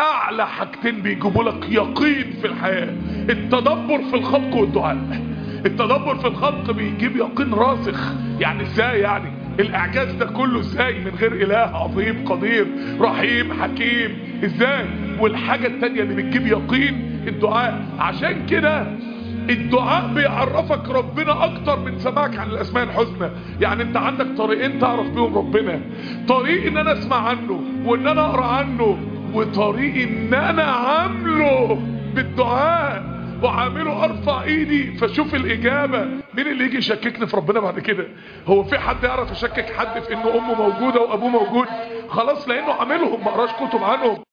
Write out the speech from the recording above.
اعلى حاجتين بيجيبوا لك يقين في الحياة التدبر في الخلق والدعاء التدبر في الخلق بيجيب يقين راسخ يعني ازاي يعني الاعجاز ده كله ازاي من غير اله عظيم قدير رحيم حكيم ازاي والحاجة التانية اللي بتجيب يقين الدعاء عشان كده الدعاء بيعرفك ربنا اكتر من سماعك عن الاسماء الحسنى يعني انت عندك طريقين تعرف بيهم ربنا طريق ان انا اسمع عنه وان انا اقرا عنه وطريق ان انا عامله بالدعاء وعامله ارفع ايدي فاشوف الاجابه مين اللي يجي يشككني في ربنا بعد كده هو في حد يعرف يشكك حد في انه امه موجوده وابوه موجود خلاص لانه عاملهم ما قراش كتب عنهم